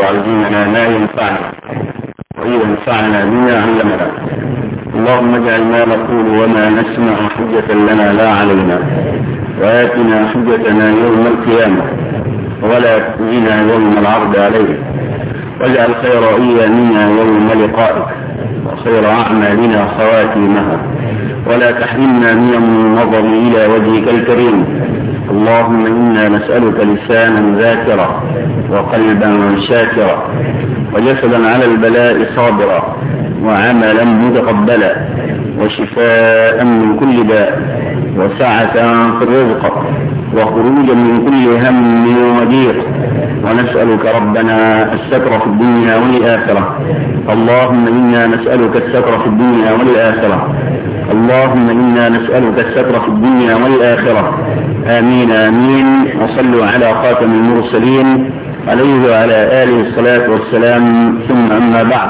وعلمنا ما ينفعنا وينفعنا بما علمنا اللهم اجعل ما نقول وما نسمع حجة لنا لا علينا وآتنا حجتنا يوم القيامة ولا تخزنا يوم العرض عليك واجعل خير أيامنا يوم لقائك وخير أعمالنا خواتيمها ولا تحرمنا من النظر إلى وجهك الكريم اللهم إنا نسألك لسانا ذاكرا وقلبا شاكرا وجسدا على البلاء صابرا وعملا متقبلا وشفاء من كل داء وسعة في الرزق وخروجا من كل هم وضيق ونسألك ربنا الستر في الدنيا والآخرة اللهم إنا نسألك الستر في الدنيا والآخرة اللهم إنا نسألك الستر في الدنيا والآخرة آمين آمين وصلوا على خاتم المرسلين عليه وعلى آله الصلاة والسلام ثم أما بعد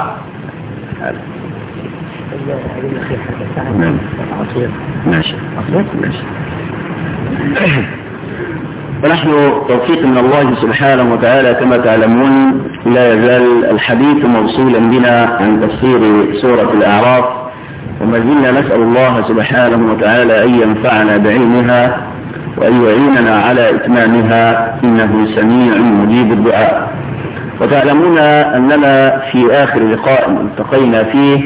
ماشي ماشي ونحن توفيق من الله سبحانه وتعالى كما تعلمون لا يزال الحديث موصولا بنا عن تفسير سورة الأعراف وما زلنا نسأل الله سبحانه وتعالى أن ينفعنا بعلمها وأن يعيننا على إتمامها إنه سميع مجيب الدعاء وتعلمون أننا في آخر لقاء التقينا فيه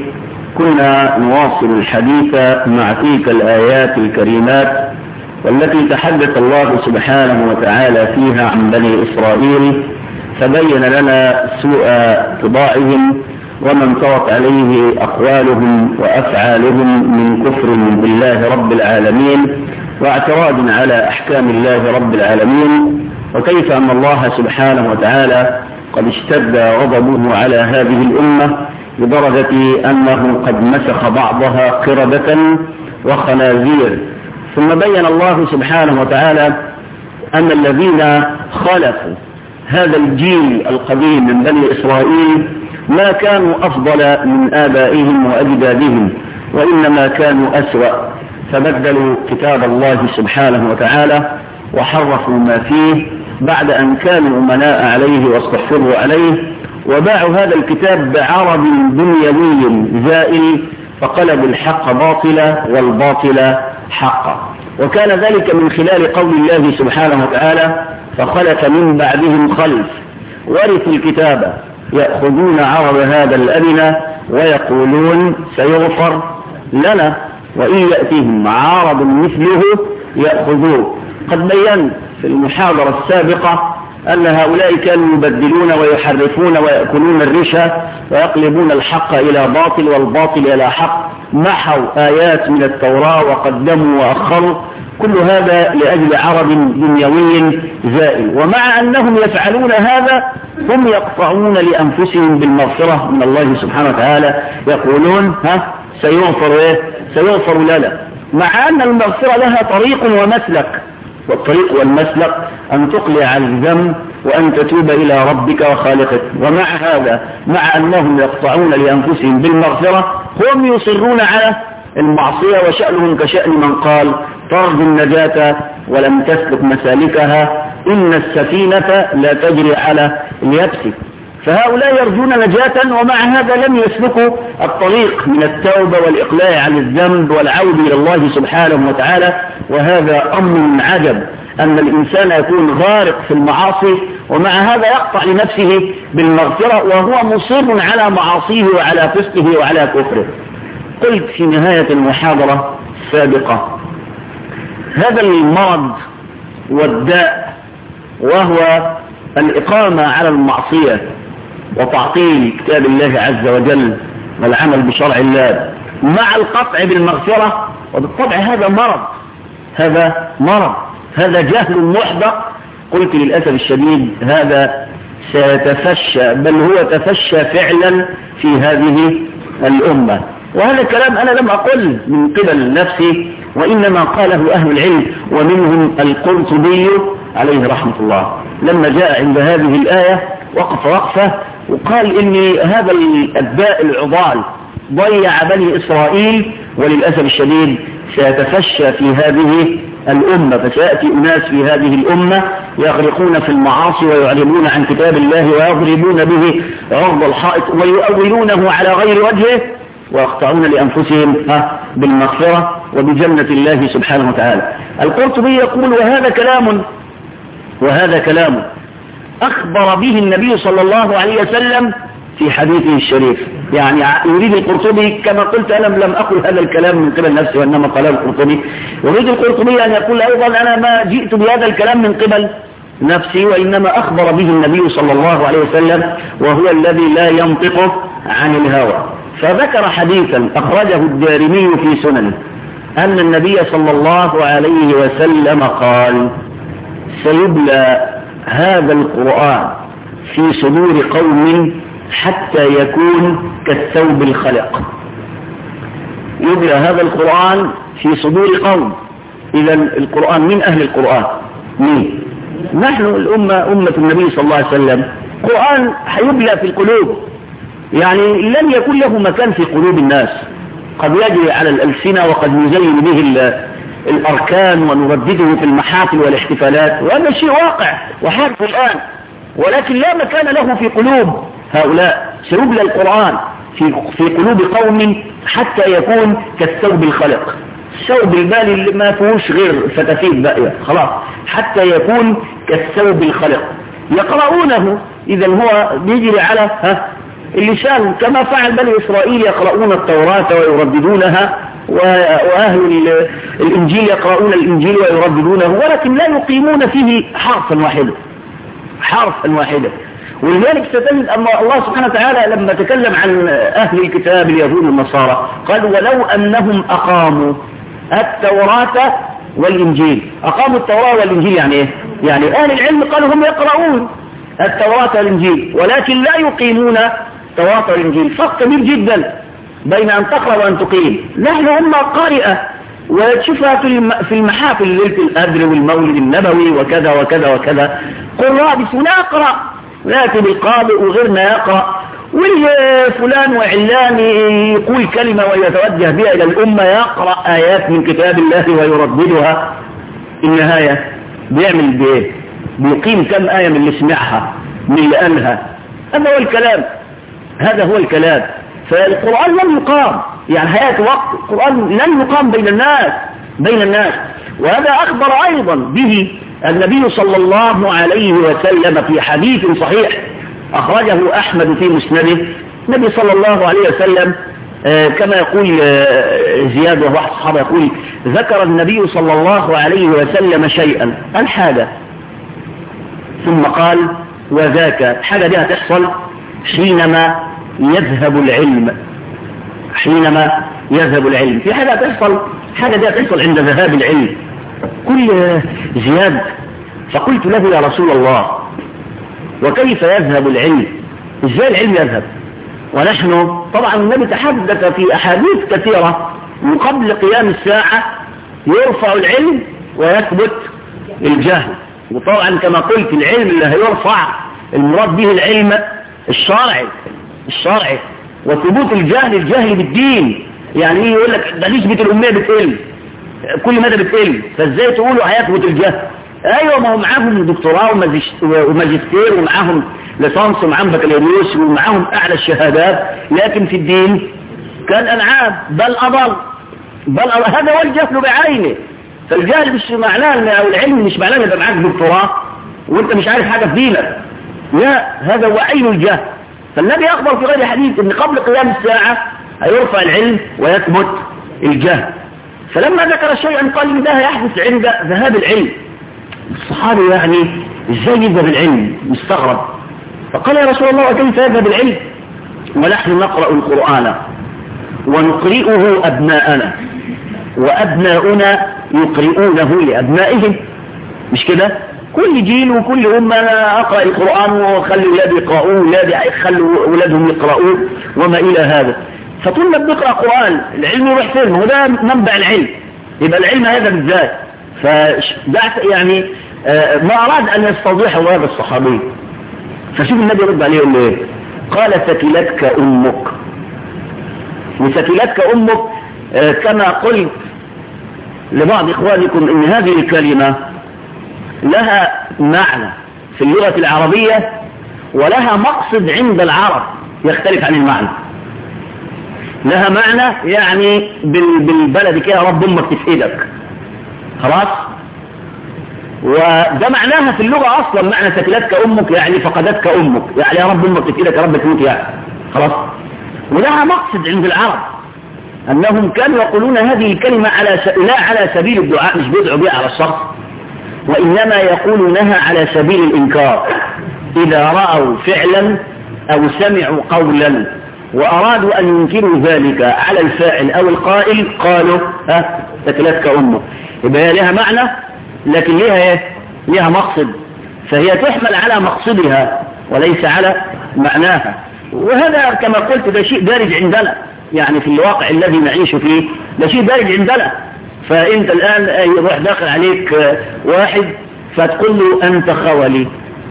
كنا نواصل الحديث مع تلك الآيات الكريمات والتي تحدث الله سبحانه وتعالى فيها عن بني إسرائيل فبين لنا سوء طباعهم وما انطوت عليه أقوالهم وأفعالهم من كفر بالله رب العالمين واعتراض على أحكام الله رب العالمين وكيف أن الله سبحانه وتعالى قد اشتد غضبه على هذه الأمة لدرجة أنه قد مسخ بعضها قردة وخنازير ثم بين الله سبحانه وتعالى أن الذين خلفوا هذا الجيل القديم من بني إسرائيل ما كانوا أفضل من آبائهم وأجدادهم وإنما كانوا أسوأ فبدلوا كتاب الله سبحانه وتعالى وحرفوا ما فيه بعد أن كانوا أمناء عليه واستحفظوا عليه وباعوا هذا الكتاب بعرض دنيوي زائل فقلبوا الحق باطلا والباطل حقا وكان ذلك من خلال قول الله سبحانه وتعالى فخلف من بعدهم خلف ورثوا الكتاب يأخذون عرض هذا الأدنى ويقولون سيغفر لنا وإن يأتيهم عارض مثله يأخذوه قد بينت في المحاضرة السابقة أن هؤلاء كانوا يبدلون ويحرفون ويأكلون الرشا ويقلبون الحق إلى باطل والباطل إلى حق محوا آيات من التوراة وقدموا وأخروا كل هذا لأجل عرض دنيوي زائل ومع أنهم يفعلون هذا هم يقطعون لأنفسهم بالمغفرة من الله سبحانه وتعالى يقولون ها سيغفر إيه سيغفر لنا مع أن المغفرة لها طريق ومسلك والطريق والمسلك أن تقلع عن الذنب وأن تتوب إلى ربك وخالقك ومع هذا مع أنهم يقطعون لأنفسهم بالمغفرة هم يصرون على المعصية وشأنهم كشأن من قال ترجو النجاة ولم تسلك مسالكها إن السفينة لا تجري على اليبس فهؤلاء يرجون نجاة ومع هذا لم يسلكوا الطريق من التوبة والإقلاع عن الذنب والعودة إلى الله سبحانه وتعالى وهذا أمر عجب أن الإنسان يكون غارق في المعاصي ومع هذا يقطع لنفسه بالمغفرة وهو مصر على معاصيه وعلى فسقه وعلى كفره قلت في نهاية المحاضرة السابقة هذا المرض والداء وهو الإقامة على المعصية وتعطيل كتاب الله عز وجل والعمل بشرع الله مع القطع بالمغفرة وبالطبع هذا مرض هذا مرض هذا جهل محدق قلت للأسف الشديد هذا سيتفشى بل هو تفشى فعلا في هذه الأمة وهذا الكلام أنا لم أقل من قبل نفسي وإنما قاله أهل العلم ومنهم القرطبي عليه رحمة الله لما جاء عند هذه الآية وقف وقفة وقال إن هذا الداء العضال ضيع بني إسرائيل وللأسف الشديد سيتفشى في هذه الأمة فسيأتي أناس في هذه الأمة يغرقون في المعاصي ويعرضون عن كتاب الله ويضربون به عرض الحائط ويؤولونه على غير وجهه ويقطعون لأنفسهم بالمغفرة وبجنة الله سبحانه وتعالى القرطبي يقول وهذا كلام وهذا كلام أخبر به النبي صلى الله عليه وسلم في حديثه الشريف يعني يريد القرطبي كما قلت أنا لم أقل هذا الكلام من قبل نفسي وإنما قال القرطبي يريد القرطبي أن يقول أيضا أنا ما جئت بهذا الكلام من قبل نفسي وإنما أخبر به النبي صلى الله عليه وسلم وهو الذي لا ينطق عن الهوى فذكر حديثا أخرجه الدارمي في سننه أن النبي صلى الله عليه وسلم قال سيبلى هذا القرآن في صدور قوم حتى يكون كالثوب الخلق يبلى هذا القرآن في صدور قوم إذا القرآن من أهل القرآن مين نحن الأمة أمة النبي صلى الله عليه وسلم القرآن حيبلى في القلوب يعني لن يكون له مكان في قلوب الناس قد يجري على الألسنة وقد نزين به الأركان ونردده في المحافل والاحتفالات وهذا شيء واقع وحادث الآن ولكن لا مكان له في قلوب هؤلاء سيبلى القرآن في في قلوب قوم حتى يكون كالثوب الخلق الثوب البالي اللي ما فيهوش غير فتافيت باقية خلاص حتى يكون كالثوب الخلق يقرؤونه إذا هو بيجري على ها اللسان كما فعل بني إسرائيل يقرؤون التوراة ويرددونها وأهل الإنجيل يقرؤون الإنجيل ويرددونه ولكن لا يقيمون فيه حرفا واحدا حرفا واحدا ولذلك ستجد أن الله سبحانه وتعالى لما تكلم عن أهل الكتاب اليهود والنصارى قال ولو أنهم أقاموا التوراة والإنجيل أقاموا التوراة والإنجيل يعني إيه؟ يعني أهل العلم قالوا هم يقرؤون التوراة والإنجيل ولكن لا يقيمون التوراة والإنجيل فرق كبير جدا بين أن تقرأ وأن تقيم نحن أمة قارئة وتشوفها في المحافل ليلة القدر والمولد النبوي وكذا وكذا وكذا قراء بس نقرأ ناتي بالقارئ وغيرنا يقرأ والفلان وعلان يقول كلمة ويتوجه بها إلى الأمة يقرأ آيات من كتاب الله ويرددها النهاية بيعمل بإيه بيقيم كم آية من اللي سمعها من اللي قالها هذا هو الكلام هذا هو الكلام فالقرآن لم يقام يعني هيئة وقت القرآن لم يقام بين الناس بين الناس وهذا أخبر أيضا به النبي صلى الله عليه وسلم في حديث صحيح أخرجه أحمد في مسنده النبي صلى الله عليه وسلم آه كما يقول آه زياد وهو الصحابة يقول ذكر النبي صلى الله عليه وسلم شيئا الحاجة ثم قال وذاك الحاجة دي هتحصل حينما يذهب العلم حينما يذهب العلم في حاجة تحصل حاجة دي تحصل عند ذهاب العلم كل زياد فقلت له يا رسول الله وكيف يذهب العلم ازاي العلم يذهب ونحن طبعا النبي تحدث في أحاديث كثيرة من قبل قيام الساعة يرفع العلم ويثبت الجهل وطبعا كما قلت العلم اللي هيرفع المراد به العلم الشرعي الشرعي وثبوت الجهل الجهل بالدين يعني ايه يقول لك ده نسبة الأمية بتقل كل مدى بتقل فازاي تقولوا هيثبت الجهل ايوه ما هو معاهم دكتوراه وماجستير ومعاهم ليسانس ومعاهم بكالوريوس ومعاهم اعلى الشهادات لكن في الدين كان انعام بل اضل بل أضل. هذا هو الجهل بعينه فالجهل مش معناه او العلم مش معناه يبقى معاك دكتوراه وانت مش عارف حاجه في دينك لا هذا هو عين الجهل فالنبي أخبر في غير حديث أن قبل قيام الساعة هيرفع العلم ويثبت الجهل فلما ذكر شيئا قال لي ده يحدث عند ذهاب العلم الصحابي يعني ازاي يذهب العلم مستغرب فقال يا رسول الله وكيف يذهب العلم ونحن نقرأ القرآن ونقرئه أبناءنا وأبناؤنا يقرئونه لأبنائهم مش كده كل جيل وكل أمة أنا أقرأ القرآن وخلي أولادي يقرأوه أولادي خلوا أولادهم يقرأوه وما إلى هذا فطول ما بنقرأ قرآن العلم يروح فين هو ده منبع العلم يبقى العلم هذا بالذات فده يعني آه ما أراد أن يستوضحه هذا الصحابي فشوف النبي يرد عليه يقول له ايه قال ثكلتك أمك وثكلتك أمك آه كما قلت لبعض إخوانكم أن هذه الكلمة لها معنى في اللغة العربية ولها مقصد عند العرب يختلف عن المعنى لها معنى يعني بالبلد كده رب امك تفقدك خلاص وده معناها في اللغة اصلا معنى سكلتك امك يعني فقدتك امك يعني يا رب امك تفقدك يا رب تموت يعني خلاص ولها مقصد عند العرب انهم كانوا يقولون هذه الكلمة على س... لا على سبيل الدعاء مش بيدعوا بها على الشخص وانما يقولونها على سبيل الانكار اذا رأوا فعلا او سمعوا قولا وأرادوا أن ينكروا ذلك على الفاعل أو القائل قالوا ها تكلتك أمه يبقى هي لها معنى لكن لها ايه لها مقصد فهي تحمل على مقصدها وليس على معناها وهذا كما قلت ده شيء دارج عندنا يعني في الواقع الذي نعيش فيه ده شيء دارج عندنا فانت الآن يروح داخل عليك واحد فتقول له أنت خولي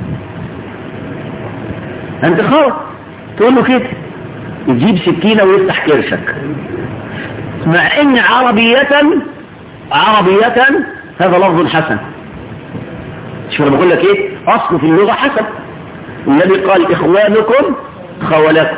أنت خول تقول له كده يجيب سكينة ويفتح كرشك مع ان عربية عربية هذا لفظ حسن شوف انا بقول لك ايه اصله في اللغة حسن النبي قال اخوانكم خولكم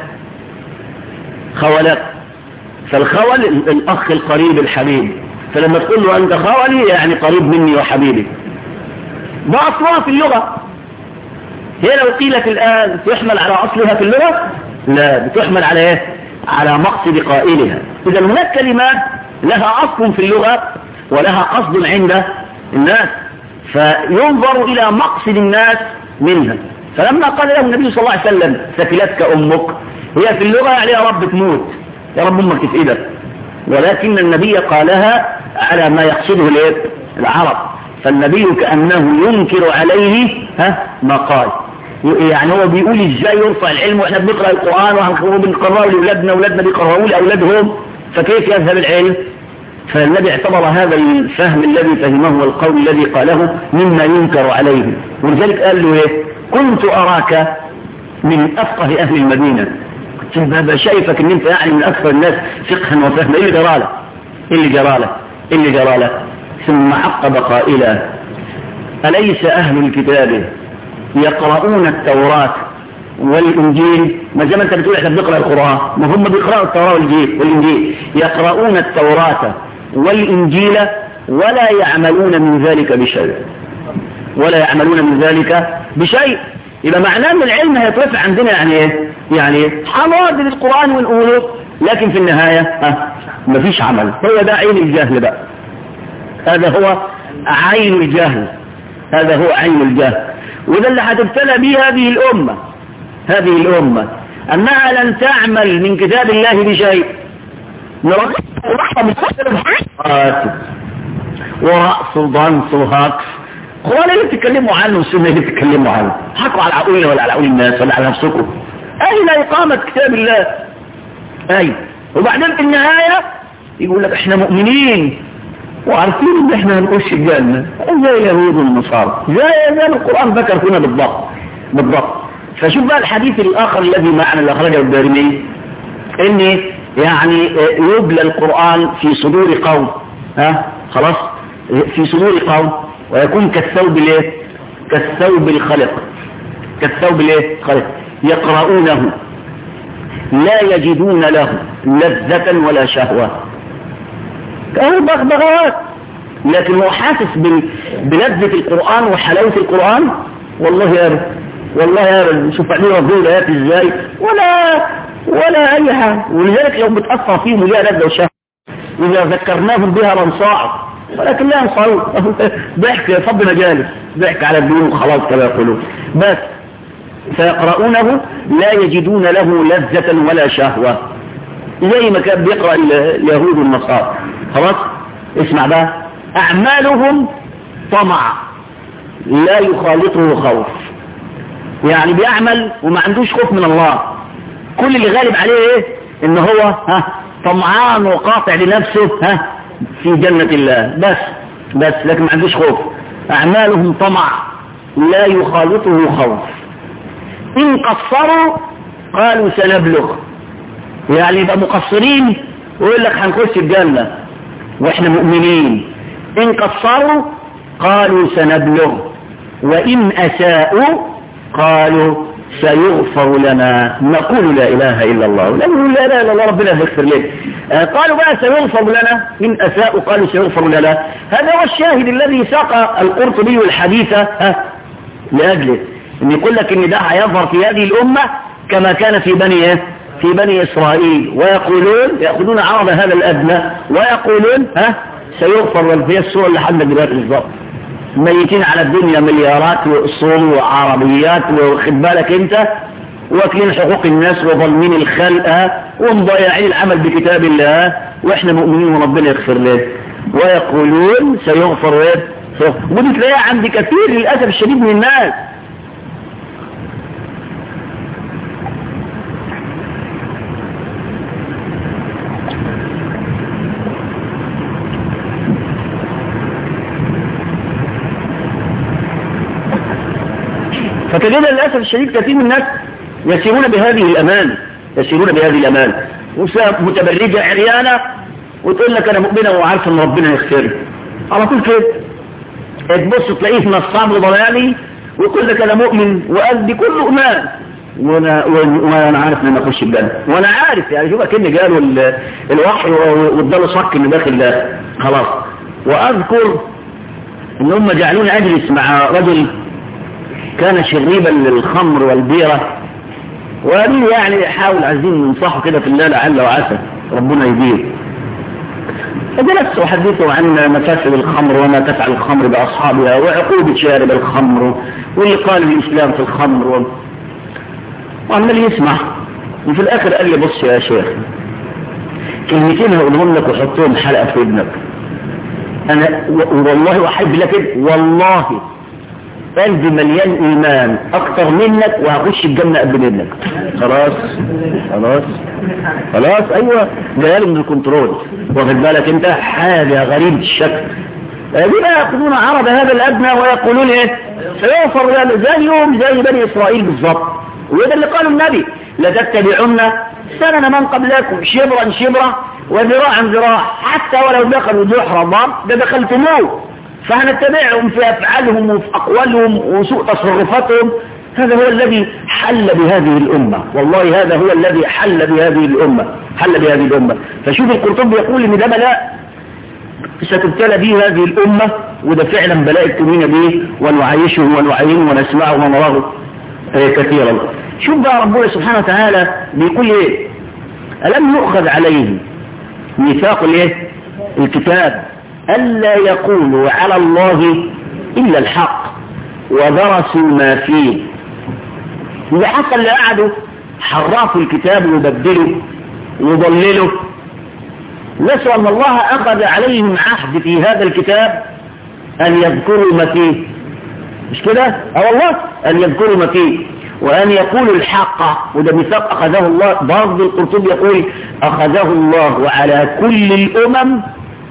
خولكم فالخول الاخ القريب الحبيب فلما تقول له انت خولي يعني قريب مني وحبيبي ده اصلها في اللغة هي لو قيلت الان تحمل على اصلها في اللغة لا بتحمل على ايه على مقصد قائلها اذا هناك كلمات لها اصل في اللغة ولها قصد عند الناس فينظر الى مقصد الناس منها فلما قال له النبي صلى الله عليه وسلم ثكلتك امك هي في اللغة يعني يا رب تموت يا رب امك تفقدك ولكن النبي قالها على ما يقصده الايه العرب فالنبي كأنه ينكر عليه ها ما قال يعني هو بيقول ازاي يرفع العلم واحنا بنقرأ القرآن وبنقرأه لأولادنا أولادنا بيقرأوه لأولادهم فكيف يذهب العلم فالنبي اعتبر هذا الفهم الذي فهمه والقول الذي قاله مما ينكر عليه ولذلك قال له ايه كنت أراك من أفقه أهل المدينة كنت شايفك ان انت يعني من أكثر الناس فقها وفهما ايه اللي جراله ايه اللي جراله ايه اللي جراله ثم عقب قائلا أليس أهل الكتاب يقرؤون التوراة والإنجيل ما زي ما أنت بتقول احنا بنقرأ القرآن ما هم بيقرأوا التوراة والإنجيل, والإنجيل يقرؤون التوراة والإنجيل ولا يعملون من ذلك بشيء ولا يعملون من ذلك بشيء يبقى معناه ان العلم هيترفع عندنا يعني ايه يعني حنادل القرآن ونقوله لكن في النهاية ها مفيش عمل هو ده عين الجهل بقى هذا هو عين الجهل هذا هو عين الجهل وده اللي هتبتلى به هذه الأمة هذه الأمة أنها لن تعمل من كتاب الله بشيء ورأس ضنس وهكس القرآن اللي بتتكلموا عنه والسنة اللي بتتكلموا عنه حكوا على عقولنا ولا على عقول الناس ولا على نفسكم أين إقامة كتاب الله أين وبعدين في النهاية يقول لك احنا مؤمنين وعارفين ان احنا هنخش الجنة زي اليهود والنصارى زي زي القرآن ذكر هنا بالضبط بالضبط فشوف بقى الحديث الآخر الذي معنا اللي أخرجه الدارمي ان يعني يبلى القرآن في صدور قوم ها خلاص في صدور قوم ويكون كالثوب الايه كالثوب الخلق كالثوب الايه خلق يقرؤونه لا يجدون له لذة ولا شهوة كانوا بغبغاوات لكن هو حاسس بلذة القرآن وحلاوة القرآن والله يا رب والله يا رب شوف عليه ربنا الآيات ازاي ولا ولا أي حاجة ولذلك لو بتأثر فيهم ليها لذة وشهوة إذا ذكرناهم بها لنصاعد ولكن لا ينصعون ضحك فض مجالس ضحك على الدين خلاص كما يقولون بس فيقرؤونه لا يجدون له لذة ولا شهوة زي ما كان بيقرأ اليهود والنصارى خلاص اسمع بقى أعمالهم طمع لا يخالطه خوف يعني بيعمل وما عندوش خوف من الله كل اللي غالب عليه ايه ان هو ها طمعان وقاطع لنفسه ها في جنة الله بس بس لكن ما عندوش خوف أعمالهم طمع لا يخالطه خوف إن قصروا قالوا سنبلغ يعني يبقى مقصرين ويقول لك هنخش الجنة واحنا مؤمنين إن قصروا قالوا سنبلغ وإن أساءوا قالوا سيغفر لنا نقول لا إله إلا الله نقول لا إله إلا الله ربنا يغفر لنا آه قالوا بقى سيغفر لنا إن أساءوا قالوا سيغفر لنا هذا هو الشاهد الذي ساق القرطبي الحديث لأجله إن يقول لك إن ده هيظهر في هذه الأمة كما كان في بني إيه؟ في بني إسرائيل ويقولون يأخذون عرض هذا الأدنى ويقولون ها سيغفر في السورة اللي حدنا دلوقتي بالظبط ميتين على الدنيا مليارات وأصول وعربيات واخد بالك انت واكلين حقوق الناس وظالمين الخلق ومضيعين العمل بكتاب الله واحنا مؤمنين وربنا يغفر له ويقولون سيغفر ايه ودي تلاقيها عند كثير للأسف الشديد من الناس فتجد للأسف الشديد كثير من الناس يسيرون بهذه الأمان يسيرون بهذه الأمان متبرجة عريانة وتقول لك أنا مؤمنة وعارفة أن ربنا يغفر على طول كده تبص تلاقيه نصاب وضلالي ويقول لك أنا مؤمن وقلبي كله إيمان وانا وانا عارف ان انا اخش الجنه وانا عارف يعني شوف كأن قالوا الوحي واداله صك ان داخل ده خلاص واذكر ان هم جعلوني اجلس مع رجل كان شريبا للخمر والبيرة وقالوا يعني حاول عايزين ننصحه كده في الله لعل وعسى ربنا يدير فجلست أحدثه عن مفاسد الخمر وما تفعل الخمر بأصحابها وعقوبة شارب الخمر واللي قال الإسلام في الخمر و... وعمال يسمع وفي الآخر قال لي بص يا شيخ كلمتين هقولهم لك وحطهم حلقة في ابنك أنا والله وأحب لك والله قلبي مليان ايمان اكتر منك وهخش الجنة قبل منك خلاص خلاص خلاص ايوه جاي من الكنترول واخد بالك انت حاجة غريبة الشكل دي بقى يأخذون عرض هذا الأدنى ويقولون ايه سيغفر زيهم زي بني إسرائيل بالظبط وده اللي قاله النبي لتتبعن سنن من قبلكم شبرا شبرا وذراعا ذراع حتى ولو دخلوا جحر ضب ده دخلتموه فهنتبعهم في أفعالهم وفي أقوالهم وسوء تصرفاتهم هذا هو الذي حل بهذه الأمة والله هذا هو الذي حل بهذه الأمة حل بهذه الأمة فشوف القرطبي يقول إن ده بلاء ستبتلى به هذه الأمة وده فعلا بلاء ابتلينا به ونعيشهم ونعينهم ونسمعه ونراه كثيرا شوف بقى ربنا سبحانه وتعالى بيقول ايه ألم يؤخذ عليه ميثاق الايه الكتاب ألا يقولوا على الله إلا الحق ودرسوا ما فيه إذا حتى اللي قعدوا حرفوا الكتاب وبدلوا وضللوا نسوا أن الله أخذ عليهم عهد في هذا الكتاب أن يذكروا ما فيه مش كده؟ أه والله أن يذكروا ما فيه وأن يقولوا الحق وده ميثاق أخذه الله برضه القرطبي يقول أخذه الله على كل الأمم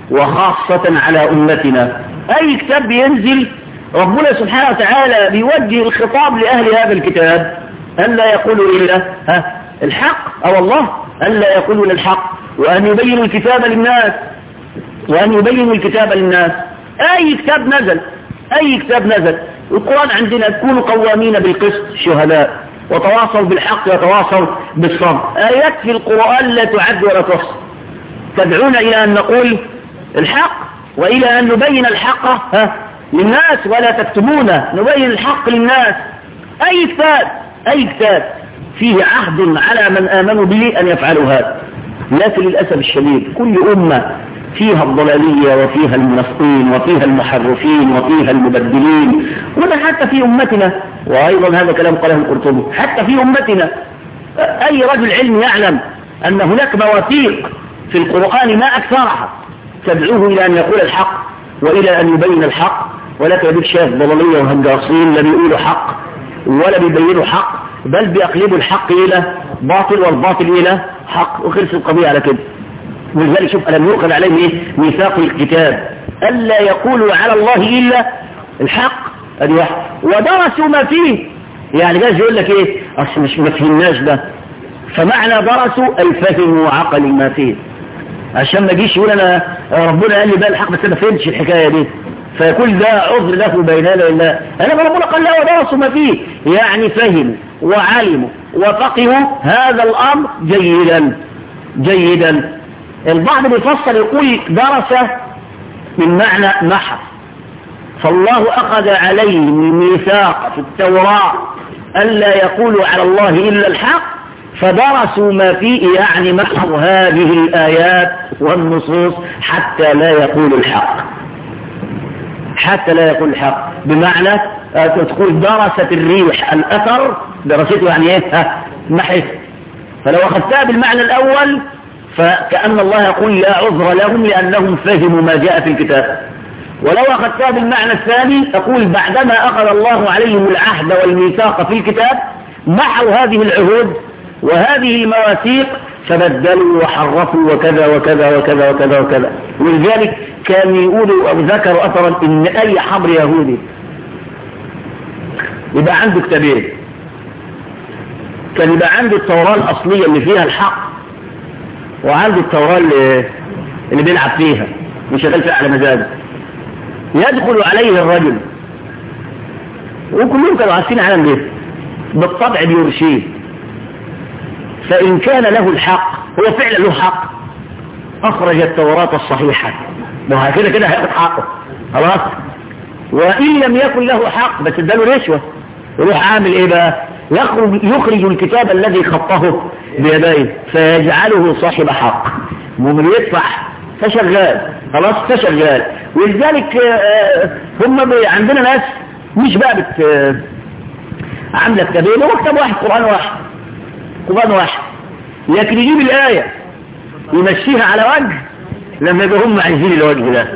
وخاصة على أمتنا أي كتاب بينزل ربنا سبحانه وتعالى بيوجه الخطاب لأهل هذا الكتاب أن لا يقولوا إلا ها الحق أو الله أن لا يقولوا إلا الحق وأن يبينوا الكتاب للناس وأن يبينوا الكتاب للناس أي كتاب نزل أي كتاب نزل القرآن عندنا كونوا قوامين بالقسط شهداء وتواصوا بالحق وتواصوا بالصبر آيات في القرآن لا تعد ولا تحصى تدعونا إلى أن نقول الحق وإلى أن نبين الحق ها للناس ولا تكتمونه نبين الحق للناس أي كتاب أي كتاب فيه عهد على من آمنوا به أن يفعلوا هذا لكن للأسف الشديد كل أمة فيها الضلالية وفيها المنافقين وفيها المحرفين وفيها المبدلين وده حتى في أمتنا وأيضا هذا كلام قاله القرطبي حتى في أمتنا أي رجل علم يعلم أن هناك مواثيق في القرآن ما أكثرها تدعوه إلى أن يقول الحق وإلى أن يبين الحق ولا تجد شاف ضلالية وهجاصين لا بيقولوا حق ولا بيبينوا حق بل بيقلبوا الحق إلى باطل والباطل إلى حق وخلص القضية على كده ولذلك شوف ألم يؤخذ عليهم إيه ميثاق الكتاب ألا يقولوا على الله إلا الحق أدي واحد ودرسوا ما فيه يعني جايز يقول لك إيه أصل مش ما فهمناش ده فمعنى درسوا أي فهموا عقل ما فيه عشان ما جيش يقول أنا ربنا قال لي بقى الحق بس انا ما فهمتش الحكايه دي فيكون ده عذر له بين يدي الله انا ربنا قال له ودرسوا ما فيه يعني فهموا وعلموا وفقهوا هذا الامر جيدا جيدا البعض بيفسر يقول درس من معنى محر فالله اخذ عليهم الميثاق في التوراة الا يقولوا على الله الا الحق فدرسوا ما فيه يعني محوا هذه الآيات والنصوص حتى لا يقولوا الحق حتى لا يقول الحق بمعنى تقول درست الريح الأثر درسته يعني ايه محث فلو أخذتها بالمعنى الأول فكأن الله يقول لا عذر لهم لأنهم فهموا ما جاء في الكتاب ولو أخذتها بالمعنى الثاني أقول بعدما أخذ الله عليهم العهد والميثاق في الكتاب محوا هذه العهود وهذه المواثيق فبدلوا وحرفوا وكذا وكذا وكذا وكذا وكذا ولذلك كانوا يقولوا أو ذكروا أثرا إن أي حبر يهودي يبقى عنده كتابين كان يبقى عنده التوراة الأصلية اللي فيها الحق وعنده التوراة اللي, اللي بيلعب فيها مش شغال فيها على مزاجه يدخل عليه الرجل وكلهم كانوا عارفين عالم ده بالطبع بيرشيه فإن كان له الحق هو فعلا له حق أخرج التوراة الصحيحة وهكذا كده هياخد حقه خلاص وإن لم يكن له حق بس اداله رشوة يروح عامل ايه بقى يخرج, يخرج الكتاب الذي خطه بيديه فيجعله صاحب حق ممن يدفع فشغال خلاص فشغال ولذلك هم عندنا ناس مش بقى بت عامله كتابين هو كتاب واحد قرآن واحد قرآن واحد لكن يجيب الآية يمشيها على وجه لما يبقى هم عايزين الوجه ده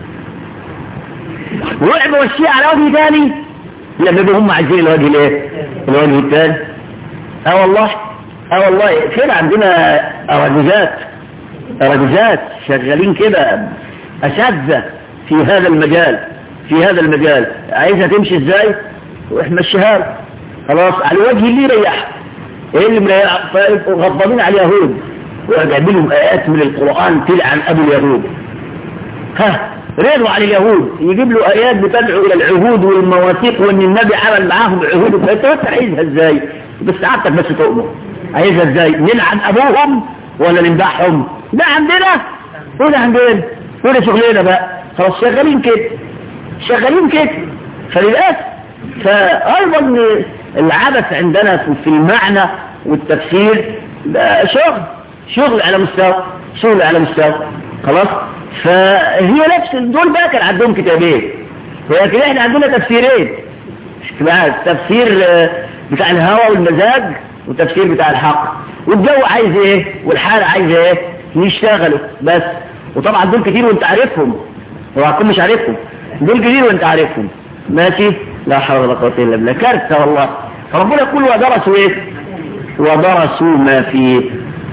ويروح يمشيها على وجه ثاني لما يبقى هم عايزين الوجه الايه الوجه الثاني اه والله اه والله كده عندنا رجزات رجزات شغالين كده أساتذة في هذا المجال في هذا المجال عايزها تمشي ازاي واحمشيها خلاص على وجه اللي يريح ايه اللي مريح غضبانين على اليهود وجايب لهم ايات من القرآن تلعن ابو اليهود ها رضوا على اليهود يجيب له ايات بتدعو الى العهود والمواثيق وان النبي عمل معاهم عهود فانت عايزها ازاي بس سعادتك بس تؤمن عايزها ازاي نلعن ابوهم ولا نمدحهم ده عندنا وده عندنا وده شغلنا بقى خلاص شغالين كده شغالين كده فللاسف فايضا العبث عندنا في المعنى والتفسير ده شغل شغل على مستوى شغل على مستوى خلاص فهي نفس دول بقى كان عندهم كتابين ولكن احنا عندنا تفسيرين بقى التفسير بتاع الهوى والمزاج والتفسير بتاع الحق والجو عايز ايه والحالة عايز ايه يشتغلوا بس وطبعا دول كتير وانت عارفهم وهكون مش عارفهم دول كتير وانت عارفهم ماشي لا حول ولا قوه الا بالله كارثه والله فربنا يقول ودرسوا ايه ودرسوا ما فيه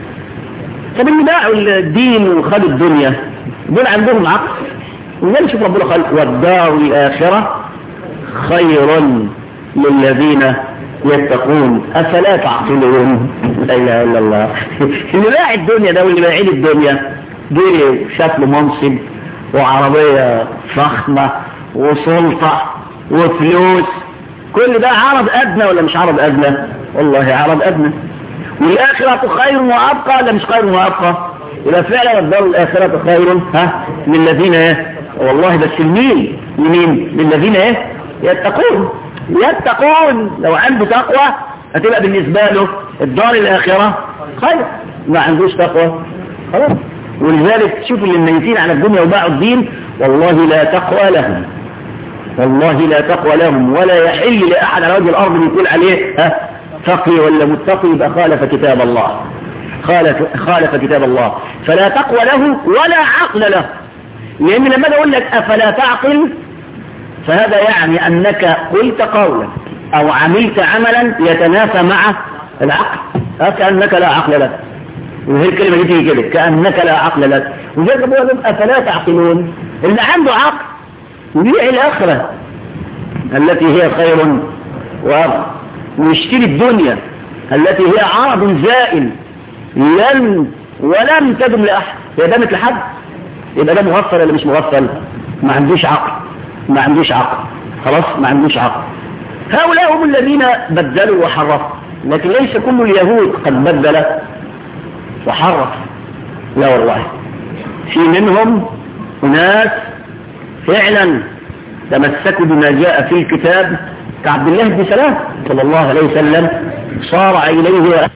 طب اللي باعوا الدين وخدوا الدنيا دول عندهم عقل وزي شوف ربنا قال والدار الاخره خير للذين يتقون افلا تعقلون لا اله الا الله اللي باع الدنيا ده واللي باعين الدنيا دول شاف له منصب وعربيه فخمه وسلطه وفلوس كل ده عرض أدنى ولا مش عرض أدنى والله عرض أدنى والآخرة خير وأبقى ولا مش خير وأبقى إذا فعلا الدار الآخرة خير ها للذين ايه والله بس المين لمين للذين ايه يتقون يتقون لو عنده تقوى هتبقى بالنسبة له الدار الآخرة خير ما عندوش تقوى خلاص ولذلك شوف اللي ميتين على الدنيا وباعوا الدين والله لا تقوى لهم والله لا تقوى لهم ولا يحل لأحد على وجه الأرض يقول عليه ها تقي ولا متقي يبقى خالف كتاب الله خالف, خالف كتاب الله فلا تقوى له ولا عقل له لأن لما أقول لك أفلا تعقل فهذا يعني أنك قلت قولا أو عملت عملا يتنافى مع العقل كأنك لا عقل لك وهي الكلمة دي تيجي كده كأنك لا عقل لك وذلك بقول لهم أفلا تعقلون اللي عنده عقل وبيع الآخرة التي هي خير وأبقى ويشتري الدنيا التي هي عرض زائل لن ولم تدم لأحد هي دامت لحد يبقى ده مغفل ولا مش مغفل ما عندوش عقل ما عندوش عقل خلاص ما عندوش عقل هؤلاء هم الذين بدلوا وحرفوا لكن ليس كل اليهود قد بدل وحرف لا والله في منهم أناس فعلا تمسكوا بما جاء في الكتاب كعبد الله بن سلام صلى الله عليه وسلم صار إليه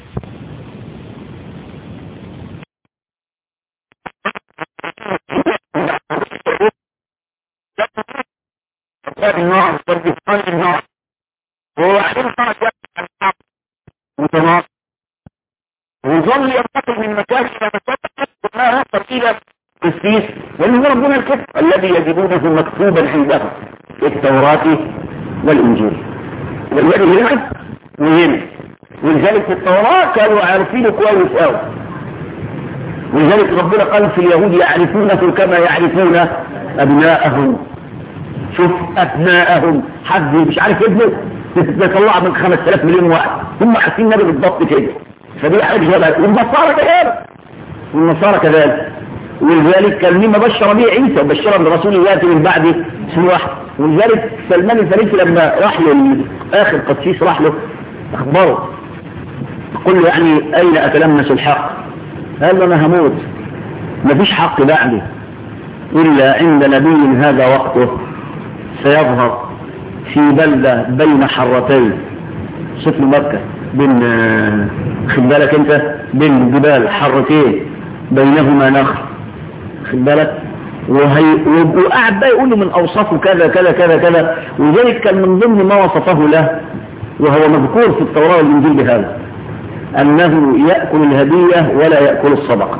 النوع والدفان النوع وبعدين صار متناقض ويظل ينتقل من مكان الى مكان ما يصل الى السيس وان هو ربنا الكتب الذي يجدونه مكتوبا عندهم في التوراة والانجيل والذي هنا مهم ولذلك في التوراة كانوا عارفينه كويس قوي ولذلك ربنا قال في اليهود يعرفونه كما يعرفون ابناءهم شوف ابناءهم حد مش عارف ابنه يطلع من 5000 مليون واحد هم عارفين النبي بالضبط كده فدي حاجه شبه والنصارى كذلك والنصارى كذلك ولذلك كان مما بشر به عيسى بشر برسول ياتي من بعد اسمه واحد ولذلك سلمان الفارسي لما راح له اخر قسيس راح له اخبره قل له يعني اين اتلمس الحق قال له انا هموت مفيش حق بعدي الا عند نبي هذا وقته سيظهر في بلدة بين حرتين سفن مكة بين خد بالك انت بين جبال حرتين بينهما نخل خد بالك وهي وقعد بقى يقول له من اوصافه كذا كذا كذا كذا ولذلك كان من ضمن ما وصفه له وهو مذكور في التوراة والانجيل بهذا انه يأكل الهدية ولا يأكل الصدقة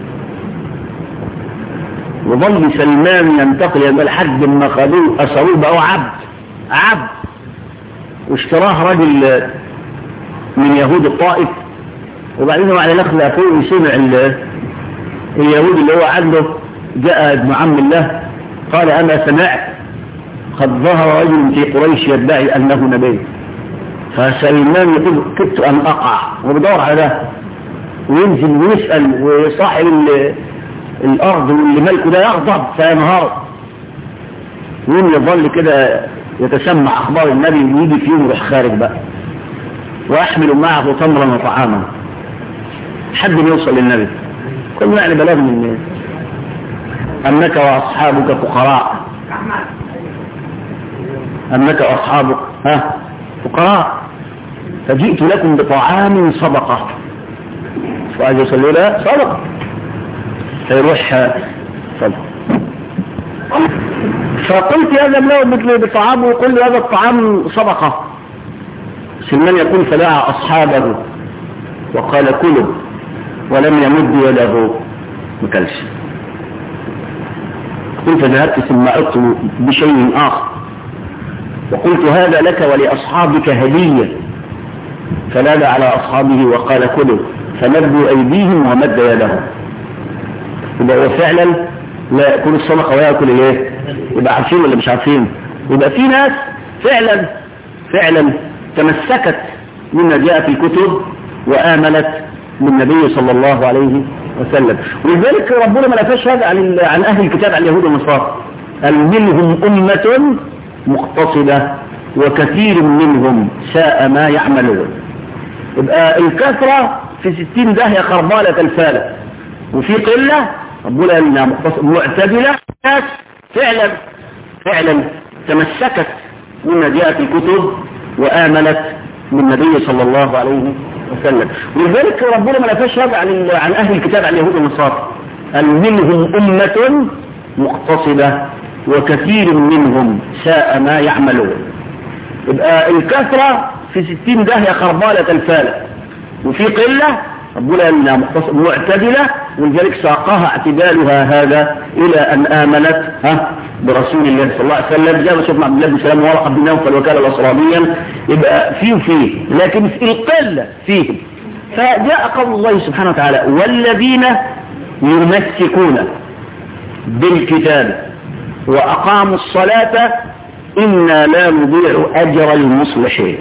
وظل سلمان ينتقل الى لحد ما خدوه اسروه بقى عبد عبد واشتراه رجل من يهود الطائف وبعدين هو على نخلة فوق سمع اليهود اللي هو عنده جاء ابن عم الله قال انا سمعت قد ظهر رجل في قريش يدعي انه نبي فسلمان يقول كدت ان اقع وبدور على ده وينزل ويسأل وصاحب الارض واللي ملكه ده يغضب فينهار وين يظل كده يتسمع اخبار النبي ويجي في يوم يروح خارج بقى واحمل معه تمرا وطعاما حد ما يوصل للنبي كل يعني بلاغ من الناس انك واصحابك فقراء انك واصحابك ها فقراء فجئت لكم بطعام صدقه فقال يصلي له صدقه فيروح صدقه فقلت يا له مثل بطعام وقل له هذا الطعام صدقة سلمان يقول فدعا أصحابه وقال كلوا ولم يمد يده مكلش قلت فذهبت ثم عدت بشيء آخر وقلت هذا لك ولأصحابك هدية فنادى على أصحابه وقال كلوا فمدوا أيديهم ومد يدهم يبقى هو فعلا لا يأكل الصدقة ويأكل الايه يبقى عارفين ولا مش عارفين يبقى في ناس فعلا فعلا تمسكت مما جاء في الكتب وآمنت بالنبي صلى الله عليه وسلم ولذلك ربنا ما نفاش هذا عن عن أهل الكتاب عن اليهود والنصارى قال منهم أمة مقتصدة وكثير منهم ساء ما يعملون يبقى الكثرة في ستين داهية خربالة الفالة وفي قلة ربنا انها معتدلة ناس فعلا فعلا تمسكت مما جاء في الكتب وآمنت بالنبي صلى الله عليه وسلم ولذلك ربنا ما نفاش هذا عن عن أهل الكتاب عن اليهود والنصارى قال منهم أمة مقتصدة وكثير منهم ساء ما يعملون يبقى الكثرة في ستين داهية خربالة الفالة وفي قلة ربنا انها معتدلة ولذلك ساقها اعتدالها هذا الى ان امنت ها برسول الله صلى الله عليه وسلم زي ما شفنا عبد الله بن سلام ورقه بن نوفل وكان الاسرابيا يبقى فيه وفيه لكن في القله فيه فجاء قول الله سبحانه وتعالى والذين يمسكون بالكتاب واقاموا الصلاه انا لا نضيع اجر المصلحين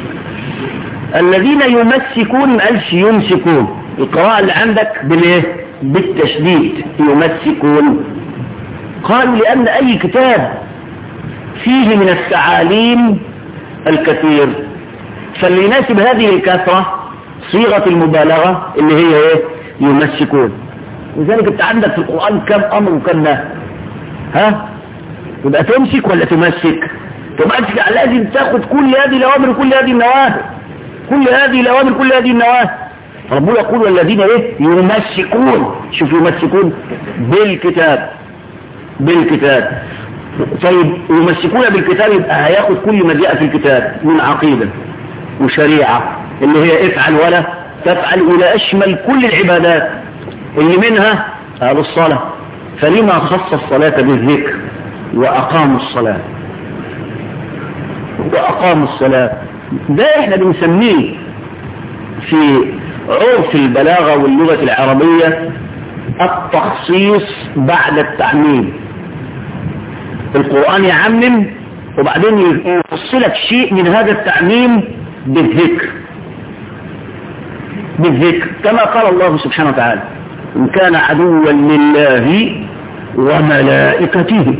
الذين يمسكون قالش يمسكون القراءة اللي عندك بالايه بالتشديد يمسكون قالوا لأن أي كتاب فيه من التعاليم الكثير فاللي يناسب هذه الكثرة صيغة المبالغة اللي هي ايه يمسكون لذلك انت عندك في القرآن كم أمر وكم نهي ها يبقى تمسك ولا تمسك تمسك لازم تاخد كل هذه الأوامر وكل هذه النواهي كل هذه الأوامر كل هذه النواهي ربنا يقول والذين ايه يمسكون شوف يمسكون بالكتاب بالكتاب طيب يمسكون بالكتاب يبقى هياخد كل ما جاء في الكتاب من عقيدة وشريعة اللي هي افعل ولا تفعل إلى أشمل كل العبادات اللي منها قال الصلاة فلما خص الصلاة بالذكر وأقاموا الصلاة وأقاموا الصلاة ده احنا بنسميه في عرف البلاغة واللغة العربية التخصيص بعد التعميم القرآن يعمم وبعدين يفصلك شيء من هذا التعميم بالذكر بالذكر كما قال الله سبحانه وتعالى إن كان عدوا لله وملائكته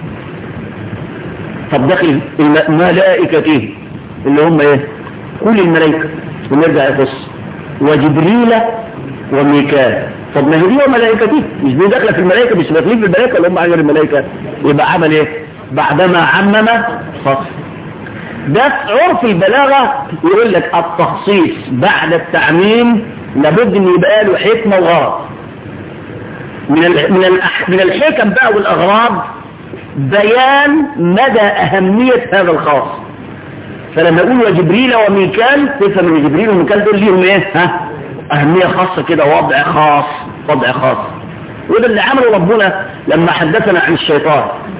طب داخل ملائكته اللي هم ايه كل الملائكة ونرجع يقص وجبريل وميكال طب ما هي دي وملائكته مش دي داخله في الملائكه مش داخلين في الملائكه اللي هم غير الملائكه يبقى عمل ايه بعدما عمم فصل ده في عرف البلاغه يقول لك التخصيص بعد التعميم لابد ان يبقى له حكمه وغرض من من من الحكم بقى والاغراض بيان مدى اهميه هذا الخاص فلما يقول وجبريل وميكال تفهم ان جبريل وميكال دول ليهم ايه ها أهمية خاصة كده وضع خاص وضع خاص وده اللي عمله ربنا لما حدثنا عن الشيطان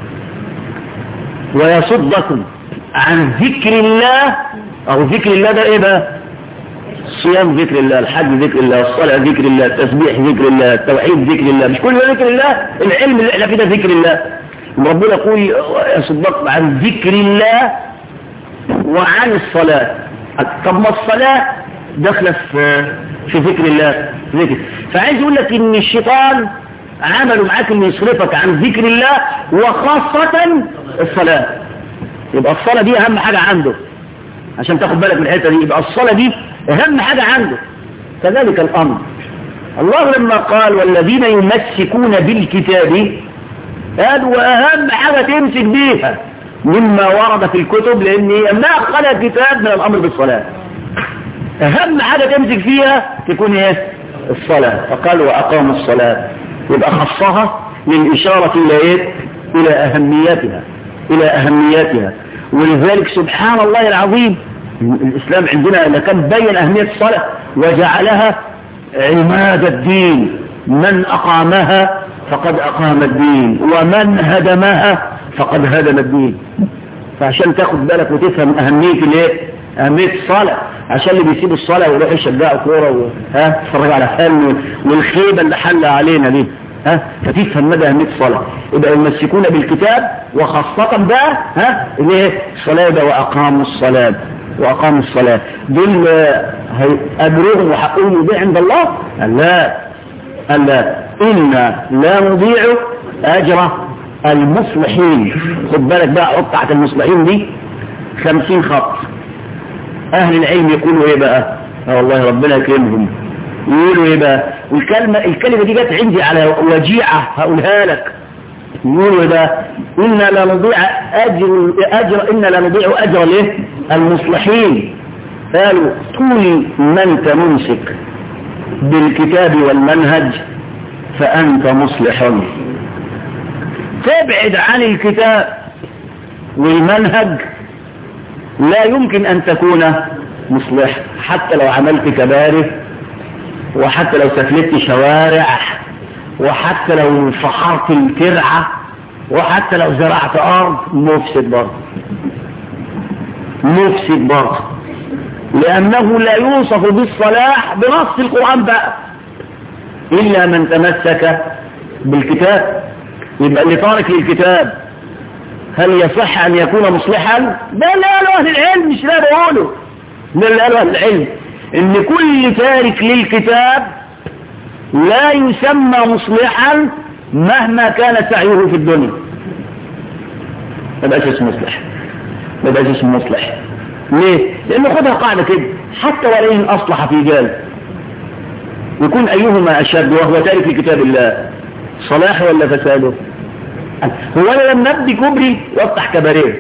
ويصدكم عن ذكر الله أو ذكر الله ده إيه بقى صيام ذكر الله الحج ذكر الله الصلاة ذكر الله التسبيح ذكر الله التوحيد ذكر الله مش كل ده ذكر الله العلم اللي احنا فيه ده ذكر الله ربنا يقول يصدقكم عن ذكر الله وعن الصلاة طب ما الصلاة داخله في في ذكر الله ذكر فعايز يقول لك ان الشيطان عمله معاك انه يصرفك عن ذكر الله وخاصة الصلاة يبقى الصلاة دي اهم حاجة عنده عشان تاخد بالك من الحتة دي يبقى الصلاة دي اهم حاجة عنده كذلك الامر الله لما قال والذين يمسكون بالكتاب قالوا اهم حاجة تمسك بيها مما ورد في الكتب لان ما خلق كتاب من الامر بالصلاة اهم حاجة تمسك فيها تكون ايه الصلاة فقال واقاموا الصلاة يبقى خصها للاشارة الى ايه الى اهميتها الى اهميتها ولذلك سبحان الله العظيم الاسلام عندنا لكن بين اهمية الصلاة وجعلها عماد الدين من اقامها فقد اقام الدين ومن هدمها فقد هدم الدين فعشان تاخد بالك وتفهم اهمية الايه اهمية الصلاة عشان اللي بيسيب الصلاة ويروح يشجعوا كورة و... ها تتفرج على فيلم والخيبة اللي حل علينا دي ها فتفهم مدى اهمية الصلاة يبقى يمسكون بالكتاب وخاصة بقى ها الايه الصلاة ده واقاموا الصلاة واقاموا الصلاة دول اجرهم وحقهم يضيع عند الله قال لا قال لا إنا لا نضيع اجر المصلحين خد بالك بقى حط تحت المصلحين دي خمسين خط اهل العلم يقولوا ايه بقى اه والله ربنا يكرمهم يقولوا ايه بقى والكلمة الكلمة دي جت عندي على وجيعة هقولها لك يقولوا ايه بقى إنا لا نضيع أجر, أجر إنا لا نضيع أجر الايه المصلحين قالوا طول ما انت ممسك بالكتاب والمنهج فأنت مصلح تبعد عن الكتاب والمنهج لا يمكن أن تكون مصلح حتى لو عملت كبارث وحتى لو سفلت شوارع وحتى لو فحرت الترعة وحتى لو زرعت أرض مفسد برضه مفسد برضه لأنه لا يوصف بالصلاح بنص القرآن بقى إلا من تمسك بالكتاب يبقى اللي تارك للكتاب هل يصح أن يكون مصلحا ده اللي قاله أهل العلم مش لا بقوله ده اللي قاله أهل العلم إن كل تارك للكتاب لا يسمى مصلحا مهما كان سعيه في الدنيا ما بقاش اسمه مصلح ما بقاش اسمه مصلح ليه؟ لأنه خدها قاعدة كده حتى ولئن أصلح في جال يكون أيهما أشد وهو تارك لكتاب الله صلاح ولا فساده هو أنا لما أبدي كبري وافتح كباريه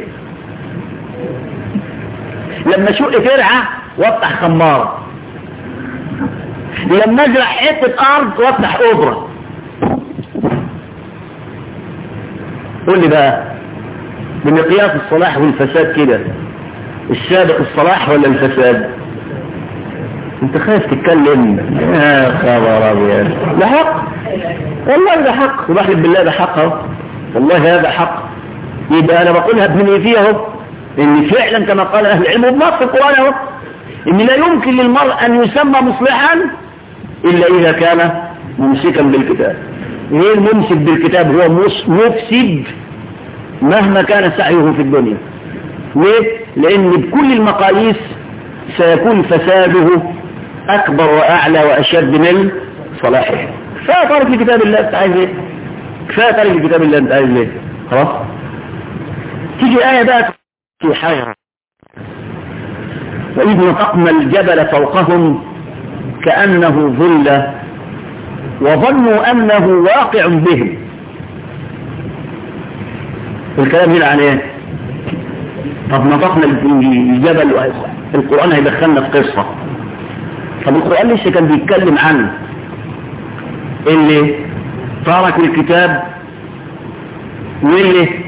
لما شق ترعة وافتح خمارة لما ازرع حتة ارض وافتح اوبرا قول لي بقى بمقياس الصلاح والفساد كده السابق الصلاح ولا الفساد انت خايف تتكلم يا خبر ابيض ده حق والله ده حق وبحلف بالله ده حق اهو والله هذا حق يبقى انا بقولها بمن فيه اهو ان فعلا كما قال اهل العلم وبنص القران اهو ان لا يمكن للمرء ان يسمى مصلحا الا اذا كان ممسكا بالكتاب ايه الممسك بالكتاب هو مفسد مهما كان سعيه في الدنيا ليه لان بكل المقاييس سيكون فساده اكبر واعلى واشد من صلاحه كفايه ترك لكتاب الله انت عايز ايه كفايه ترك لكتاب الله انت عايز ايه خلاص تيجي ايه بقى في حيرة وإذ نطقنا الجبل فوقهم كأنه ظل وظنوا أنه واقع بهم الكلام هنا عن ايه طب نطقنا الجبل القرآن هيدخلنا في قصة طب القرآن لسه كان بيتكلم عن اللي تركوا الكتاب واللي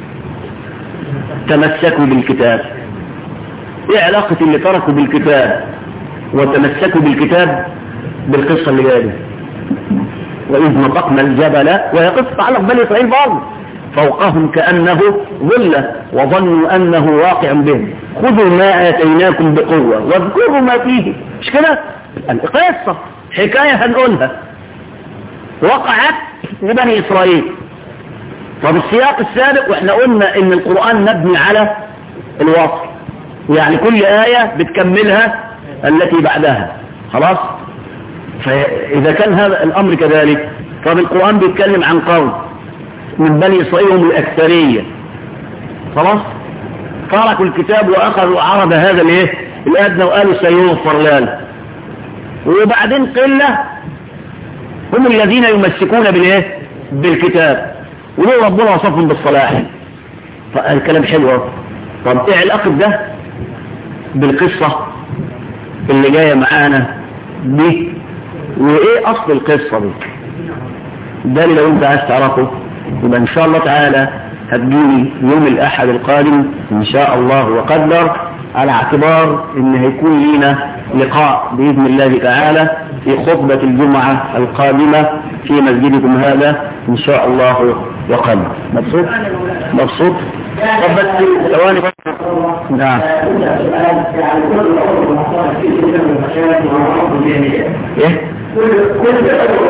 تمسكوا بالكتاب ايه علاقة اللي تركوا بالكتاب وتمسكوا بالكتاب بالقصة اللي جايه وإذ نطقنا الجبل وهي قصة تعلق بني إسرائيل برضه فوقهم كأنه ظلة وظنوا أنه واقع بهم خذوا ما آتيناكم بقوة واذكروا ما فيه مش كده قصة حكاية هنقولها وقعت لبني إسرائيل طب السياق السابق واحنا قلنا ان القرآن مبني على الوصف يعني كل آية بتكملها التي بعدها خلاص فإذا كان هذا الأمر كذلك طب القرآن بيتكلم عن قوم من بني إسرائيل هم الأكثرية خلاص تركوا الكتاب وأخذوا عرض هذا الايه الأدنى وقالوا سيغفر لنا وبعدين قلة هم الذين يمسكون بالايه بالكتاب ولو ربنا وصفهم بالصلاح فالكلام حلو طب ايه علاقة ده بالقصة اللي جاية معانا دي وايه اصل القصة دي ده اللي لو انت عايز تعرفه يبقى ان شاء الله تعالى هتجيني يوم الاحد القادم ان شاء الله وقدر على اعتبار ان هيكون لينا لقاء باذن الله تعالى في خطبة الجمعة القادمة في مسجدكم هذا ان شاء الله وقدر مبسوط مبسوط طب بس ثواني نعم ايه كل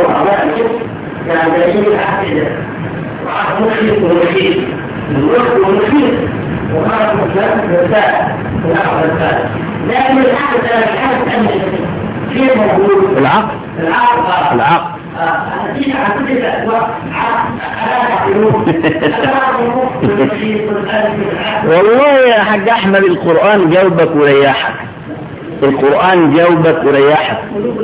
يعني مخيف ومخيف الوقت ومخيف وخرج مسلم مرتاح والعقل مرتاح لكن العقل الحالة أمن في موجود العقل العقل العقل والله يا حاج احمد القرآن جاوبك وريحك القرآن جاوبك وريحك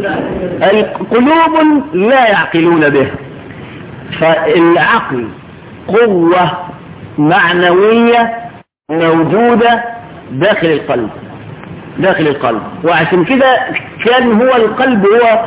القلوب لا يعقلون به فالعقل قوة معنوية موجودة داخل القلب داخل القلب وعشان كده كان هو القلب هو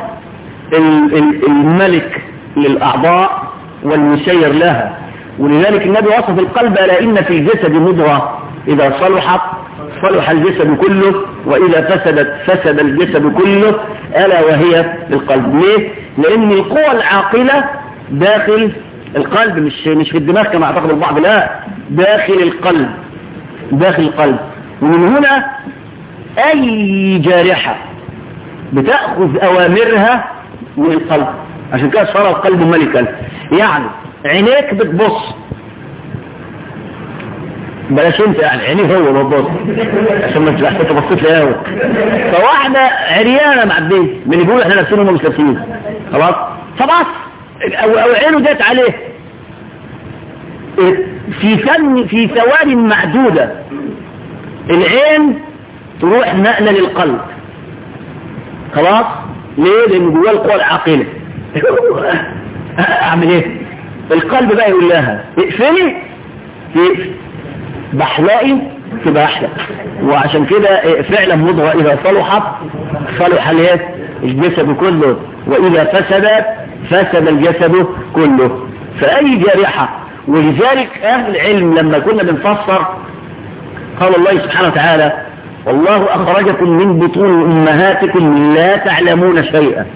الملك للأعضاء والمسير لها ولذلك النبي وصف القلب ألا إن في الجسد مضغة إذا صلحت صلح الجسد كله وإذا فسدت فسد الجسد كله ألا وهي القلب ليه؟ لأن القوى العاقلة داخل القلب مش مش في الدماغ كما اعتقد البعض لا داخل القلب داخل القلب ومن هنا أي جارحة بتأخذ أوامرها من القلب عشان كده صار القلب ملكا يعني عينيك بتبص بلاش انت يعني عينيه هو بتبص عشان ما تبقى انت بصيت لي قوي فواحده عريانه معديه من اللي بيقولوا احنا نفسنا مش لابسين خلاص فبص أو, أو عينه جت عليه في فن في ثوان معدودة العين تروح نقلة للقلب خلاص ليه لان جواه القوى العاقلة اعمل ايه القلب بقى يقول لها اقفلي تقفل بحلقي تبقى احلق وعشان كده فعلا مضغة اذا صلحت صلح الايه الجسد كله واذا فسدت فسد الجسد كله فاي جارحة ولذلك اهل العلم لما كنا بنفسر قال الله سبحانه وتعالى والله أخرجكم من بطون أمهاتكم لا تعلمون شيئا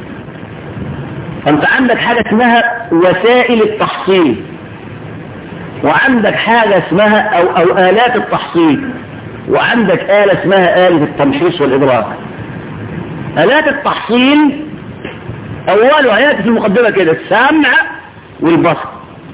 فأنت عندك حاجة اسمها وسائل التحصيل وعندك حاجة اسمها أو, أو آلات التحصيل وعندك آلة اسمها آلة التمحيص والإدراك آلات التحصيل أولها يأتي في المقدمة كده السمع والبصر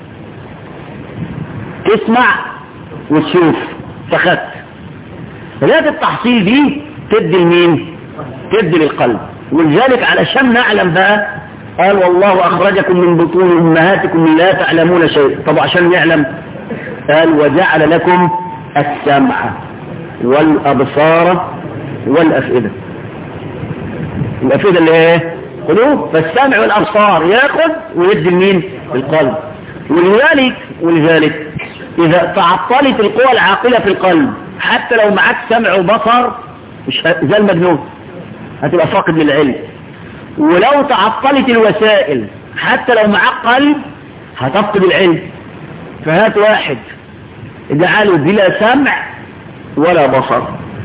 تسمع وتشوف فخدت ذات التحصيل دي تدي لمين تدي للقلب ولذلك علشان نعلم بقى قال والله أخرجكم من بطون أمهاتكم لا تعلمون شيء طب عشان نعلم قال وجعل لكم السمع والأبصار والأفئدة الأفئدة اللي ايه قلوب فالسمع والأبصار ياخد ويدي لمين القلب ولذلك ولذلك إذا تعطلت القوى العاقلة في القلب حتى لو معاك سمع وبصر مش زي المجنون هتبقى فاقد للعلم ولو تعطلت الوسائل حتى لو معاك قلب هتفقد العلم فهات واحد جعله بلا سمع ولا بصر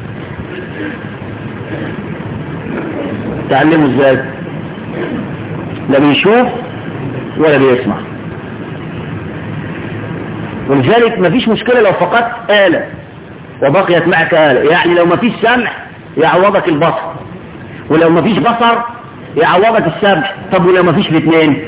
تعلمه ازاي لا بيشوف ولا بيسمع ولذلك مفيش مشكلة لو فقدت آلة وبقيت معك آلة يعني لو مفيش سمع يعوضك البصر ولو مفيش بصر يعوضك السمع طب ولو مفيش الاثنين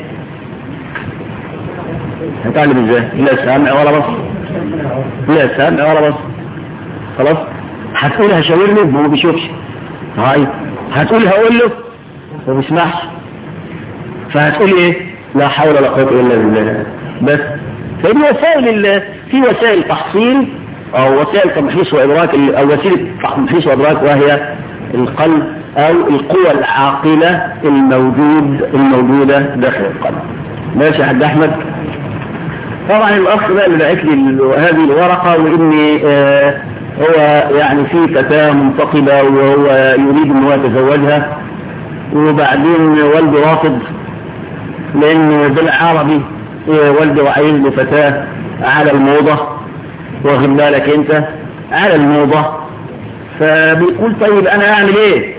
هتعلم ازاي لا سمع ولا بصر لا سمع ولا بصر خلاص هتقول هشاورني ما هو بيشوفش هاي هتقول هقول له ما بيسمعش فهتقول ايه لا حول ولا قوه الا بالله بس فدي وسائل في وسائل تحصيل او وسائل تمحيص وادراك او وسيله تمحيص وادراك وهي القلب او القوى العاقله الموجود الموجوده داخل القلب ماشي يا حاج احمد طبعا الاخ بقى اللي بعت لي هذه الورقه واني آه هو يعني في فتاه منتقبه وهو يريد ان هو يتزوجها وبعدين والده رافض لانه بالعربي والده عايز له فتاه على الموضه واخد بالك انت على الموضه فبيقول طيب انا اعمل ايه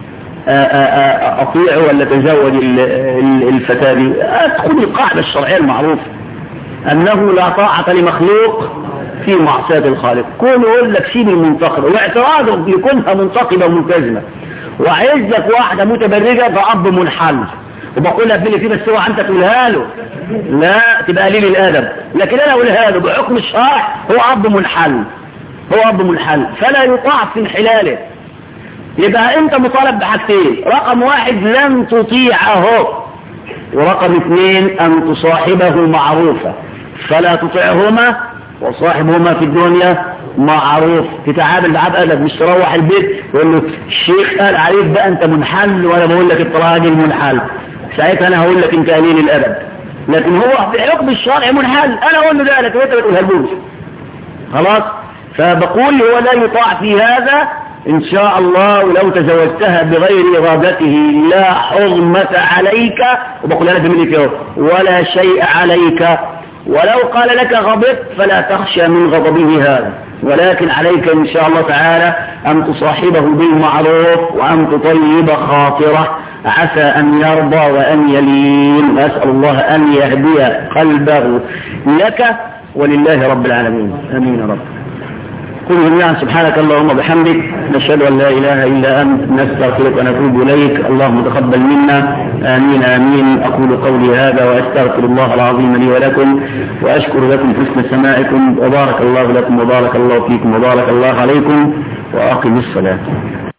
اطيع ولا اتزوج الفتاه دي ادخل القاعده الشرعيه المعروفه انه لا طاعه لمخلوق في معصيه الخالق كونه يقول لك سيب المنتقبه واعتراضه يكونها منتقبه وملتزمه وعايزك واحده متبرجه فاب منحل وبقول لك اللي فيه بس هو انت تقولها له لا تبقى قليل الادب لكن انا اقولها له بحكم الشرع هو اب منحل هو اب منحل فلا يطاع في انحلاله يبقى انت مطالب بحاجتين رقم واحد لن تطيعه ورقم اثنين ان تصاحبه معروفة فلا تطيعهما وصاحبهما في الدنيا معروف تتعامل معاه بأدب مش تروح البيت يقول له الشيخ قال عليك بقى انت منحل وانا بقول لك انت راجل منحل ساعتها انا هقول لك انت قليل الادب لكن هو بحكم الشرع منحل انا اقول له ده لكن انت بتقولها البوز خلاص فبقول هو لا يطاع في هذا ان شاء الله ولو تزوجتها بغير ارادته لا حرمة عليك وبقول انا بملك ولا شيء عليك ولو قال لك غضبت فلا تخشى من غضبه هذا ولكن عليك إن شاء الله تعالى أن تصاحبه بالمعروف وأن تطيب خاطره عسى أن يرضى وأن يلين أسأل الله أن يهدي قلبه لك ولله رب العالمين أمين يا رب قل جميعا سبحانك اللهم وبحمدك نشهد أن لا إله إلا أنت نستغفرك ونتوب إليك اللهم تقبل منا آمين آمين أقول قولي هذا وأستغفر الله العظيم لي ولكم وأشكر لكم حسن سماعكم وبارك الله لكم وبارك الله فيكم وبارك الله عليكم وأقم الصلاة